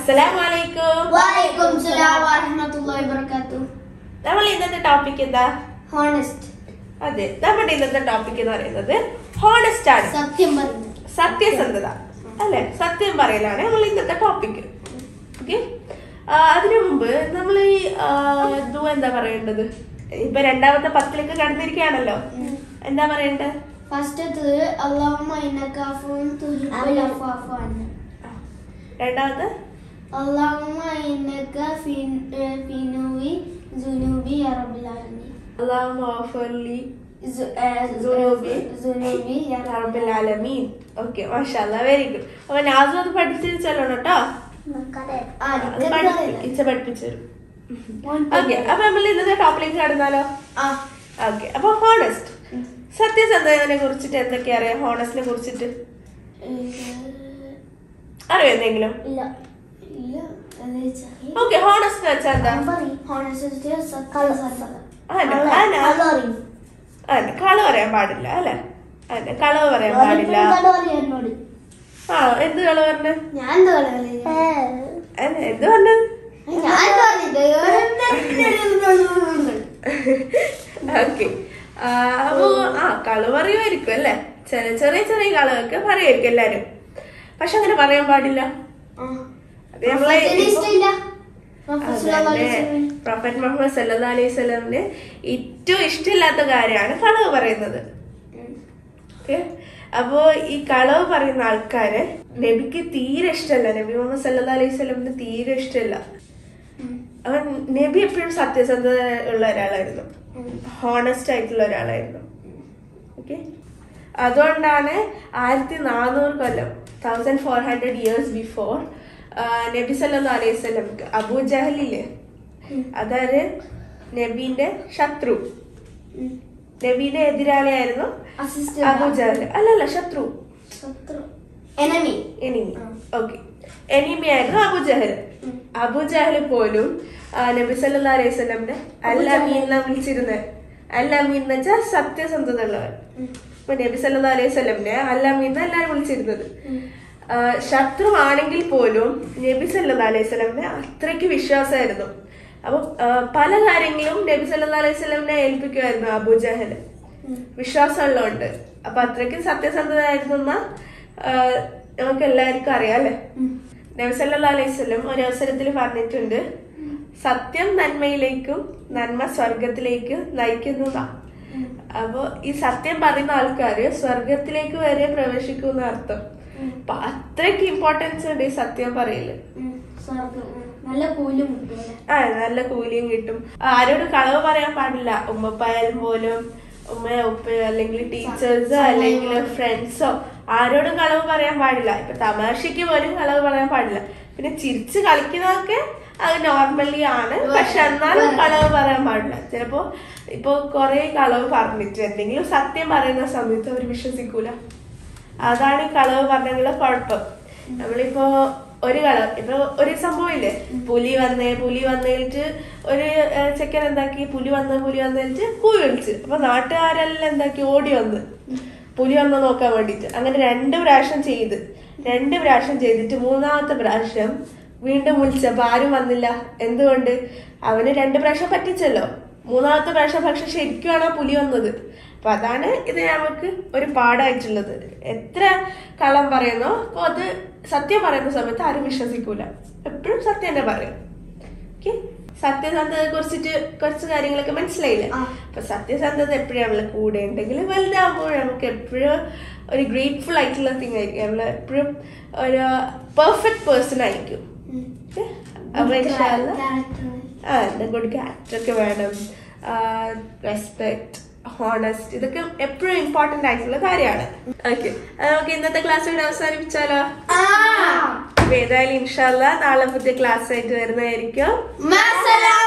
അസ്സലാമു അലൈക്കും വലൈക്കും സലാം വറഹ്മത്തുള്ളാഹി വബറകാതുഹു നമ്മൾ ഇന്നത്തെ ടോപ്പിക് എന്താ ഹോണസ്റ്റ് അതെ നമ്മുടെ ഇന്നത്തെ ടോപ്പിക് എന്ന് പറയുന്നത് ഹോണസ്റ്റ് ആണ് സത്യം പറഞ്ഞു സത്യസന്ധത അല്ലെ സത്യം പറയലാണ് നമ്മൾ ഇന്നത്തെ ടോപ്പിക് ഓക്കെ അതിനു മുമ്പ് നമ്മൾ ഈ ആ, ഇത് എന്താ പറയേണ്ടത് ഇപ്പൊ രണ്ടാമത്തെ പത്തിലേക്ക് കടന്നിരിക്കുകയാണല്ലോ എന്താ പറയണ്ടത് ഫസ്റ്റ് അല്ലാഹുമ്മ ഇന്നക അഫൂൻ തുഹിബ്ബുൽ അഫ്വ അന്നി രണ്ടാമത് അല്ലാഹുമ്മ ഇന്നക ഫിനുവി ജുനൂബി യാ റബ്ബൽ ആലമീൻ അള്ളാഹു ഓഫർലി ജു- ഏ, ജുനൂബി ജുനൂബി യാ റബ്ബൽ റബ്ബിൽ ആലമീൻ ഓക്കെ മാഷാല്ല വെരി ഗുഡ് അപ്പൊ നാസും അത് പഠിച്ചു ചെല്ലണം കേട്ടോ ആ, അത് എനിക്കത് പഠി- അറിയില്ല. ഇച്ച പഠിപ്പിച്ചു തരും ഓക്കെ അപ്പൊ നമ്മൾ ഇന്നത്തെ ടോപ്പിലേക്ക് കടന്നാലോ ആ ഓക്കെ അപ്പൊ ഹോണസ്റ്റ് സത്യസന്ധതയെ കുറിച്ചിട്ട് എന്തൊക്കെയാ അറിയാം ഹോണസ്റ്റിനെ കുറിച്ചിട്ട് അറിയോ എന്തെങ്കിലും ഇല്ല ഇല്ല അത് വെച്ചാൽ ഓക്കെ ഹോണസ്റ്റ് വെച്ചാൽ എന്താ ഹോണസ്റ്റ് സത്യസന്ധത അല്ല, അല്ല. അല്ല കളവ് പറയാൻ പാടില്ല അല്ലെ അല്ല കളവ് പറയാൻ പാടില്ല എന്നോട് ആ എന്ത് കളവ് പറഞ്ഞ ഞാൻ എന്താ പറയുന്നത് അല്ല എന്ത് പറഞ്ഞത് ഞാൻ എന്താ പറഞ്ഞത് ഓക്കെ അപ്പോ ആ കളവ് അറിയുമായിരിക്കും അല്ലേ ചെറിയ ചെറിയ ചെറിയ കളവൊക്കെ പറയുമായിരിക്കും എല്ലാരും പക്ഷെ അങ്ങനെ പറയാൻ പാടില്ല അത് നമ്മളെ ഇഷ്ടമില്ല പ്രൊഫസർ പ്രൊഫറ്റ് മുഹമ്മദ് സല്ലാ അലൈഹി സ്വലമിന് ഏറ്റവും ഇഷ്ടമില്ലാത്ത കാര്യമാണ് കളവ് പറയുന്നത് ഓക്കെ അപ്പോ ഈ കളവ് പറയുന്ന ആൾക്കാര് നബിക്ക് തീരെ ഇഷ്ടമല്ല നബി മുഹമ്മദ് സല്ലാ അലൈഹി സ്വലമിന് തീരെ ഇഷ്ടമല്ല അവൻ നബി എപ്പോഴും സത്യസന്ധത ഉള്ള ഒരാളായിരുന്നു ഹോണസ്റ്റ് ആയിട്ടുള്ള ഒരാളായിരുന്നു ഓക്കെ അതുകൊണ്ടാണ് ആയിരത്തി നാനൂറ് കൊല്ലം thousand four hundred years before നബി സല്ലാ അലൈഹി സ്വലംക്ക് അബൂ ജഹലില്ലേ അതായത് നബീന്റെ ശത്രു നബീന്റെ എതിരാളിയായിരുന്നു അസിസ്റ്റന്റ് അബൂ ജഹൽ അല്ലല്ല ശത്രു എനിമി എനിമി ഓക്കെ എനിമി ആയിരുന്നു അബു ജഹൽ അബു ജഹൽ പോലും ആ, നബി സല്ലാ അലൈഹി സ്വലമിനെ അൽ അമീൻ എന്നാ വിളിച്ചിരുന്നത് അൽ അമീൻ എന്ന് വെച്ചാൽ സത്യസന്ധത ഉള്ളവൻ ഇപ്പൊ നബി സല്ലാ അലൈഹി സ്വലമിനെ അൽ അമീൻ എന്ന് എല്ലാവരും വിളിച്ചിരുന്നത് ആ, ശത്രു ആണെങ്കിൽ പോലും നബി സല്ലാ അലൈഹി സ്വലമിനെ അത്രയ്ക്ക് വിശ്വാസമായിരുന്നു അപ്പൊ ആ, പല കാര്യങ്ങളും നബി സല്ലാ അലൈഹി സ്വലമിനെ ഏൽപ്പിക്കുമായിരുന്നു അബു ജഹൽ വിശ്വാസമുള്ളതുകൊണ്ട് അപ്പൊ അത്രയ്ക്ക് സത്യസന്ധതായിരുന്നു എന്നാ ആഹ് നമുക്ക് എല്ലാവർക്കും അറിയാം അല്ലെ നബി സല്ലാ അലൈഹി സ്വലം ഒരു അവസരത്തിൽ പറഞ്ഞിട്ടുണ്ട് സത്യം നന്മയിലേക്കും നന്മ സ്വർഗത്തിലേക്ക് നയിക്കുന്നതാ അപ്പൊ ഈ സത്യം പറയുന്ന ആൾക്കാര് സ്വർഗത്തിലേക്ക് വരെ പ്രവേശിക്കുന്ന അർത്ഥം അപ്പൊ അത്രയ്ക്ക് ഇമ്പോർട്ടൻസ് ഉണ്ട് ഈ സത്യം പറയല് സ്വർഗം ഉം. നല്ല കൂലും കിട്ടുമല്ലേ ആ നല്ല കൂലിയും കിട്ടും ആരോട് കളവ് പറയാൻ പാടില്ല ഉമ്മപ്പായാലും പോലും ഉമ്മയോ ഉപ്പയോ അല്ലെങ്കിൽ ടീച്ചേഴ്സോ അല്ലെങ്കിൽ ഫ്രണ്ട്സോ ആരോടും കളവ് പറയാൻ പാടില്ല ഇപ്പൊ തമാശയ്ക്ക് പോലും കളവ് പറയാൻ പാടില്ല പിന്നെ ചിരിച്ച് കളിക്കുന്നതൊക്കെ അത് നോർമലി ആണ് പക്ഷെ എന്നാലും കളവ് പറയാൻ പാടില്ല ചിലപ്പോ ഇപ്പൊ കുറെ കളവ് പറഞ്ഞിട്ട് എന്തെങ്കിലും സത്യം പറയുന്ന സമയത്ത് അവർ വിശ്വസിക്കൂല അതാണ് ഈ കളവ് പറഞ്ഞുള്ള കുഴപ്പം നമ്മളിപ്പോ ഒരു കളർ ഇപ്പൊ ഒരു സംഭവം ഇല്ലേ പുലി വന്നേ പുലി വന്നിട്ട് ഒരു ഏഹ്, ചെക്കൻ എന്താക്കി പുലി വന്ന് പുലി വന്നിട്ട് കൂവി വിളിച്ച് അപ്പൊ നാട്ടുകാരെല്ലാം എന്താക്കി ഓടി വന്ന് പുലി വന്ന് നോക്കാൻ വേണ്ടിട്ട് അങ്ങനെ രണ്ട് പ്രാവശ്യം ചെയ്ത് രണ്ട് പ്രാവശ്യം ചെയ്തിട്ട് മൂന്നാമത്തെ പ്രാവശ്യം വീണ്ടും വിളിച്ചപ്പോ ആരും വന്നില്ല എന്തുകൊണ്ട് അവന് രണ്ട് പ്രാവശ്യം പറ്റിച്ചല്ലോ മൂന്നാമത്തെ പ്രാവശ്യം പക്ഷെ ശരിക്കുമാണ് ആ പുലി വന്നത് അപ്പൊ അതാണ് ഇത് നമുക്ക് ഒരു പാഠമായിട്ടുള്ളത് എത്ര കള്ളം പറയുന്നോ അപ്പൊ അത് സത്യം പറയുന്ന സമയത്ത് ആരും വിശ്വസിക്കൂല എപ്പോഴും സത്യം തന്നെ പറയും ഓക്കെ സത്യസന്ധതയെ കുറിച്ചിട്ട് കുറച്ച് കാര്യങ്ങളൊക്കെ മനസ്സിലായില്ലേ ആ. അപ്പൊ സത്യസന്ധത എപ്പോഴും നമ്മളെ കൂടെ ഉണ്ടെങ്കിൽ വലുതാകുമ്പോൾ നമുക്ക് എപ്പോഴും ഒരു ഗ്രേറ്റ്ഫുൾ ആയിട്ടുള്ള തിങ് ആയിരിക്കും നമ്മൾ എപ്പോഴും ഒരു പെർഫെക്റ്റ് പേഴ്സൺ ആയിരിക്കും Okay? അപ്പൊ ഇൻഷാല്ലാ ആ എന്താ ഗുഡ് ക്യാരക്ടർ ഒക്കെ വേണം റെസ്പെക്ട് ഹോണസ്റ്റ് ഇതൊക്കെ എപ്പോഴും ഇമ്പോർട്ടന്റ് ആയിട്ടുള്ള കാര്യമാണ് ഓക്കെ നമുക്ക് ഇന്നത്തെ ക്ലാസ് ഇവിടെ അവസാനിപ്പിച്ചാലോ അപ്പൊ ഏതായാലും ഇൻഷാല്ല നാളെ പുതിയ ക്ലാസ് ആയിട്ട് വരുന്നതായിരിക്കും മസലാം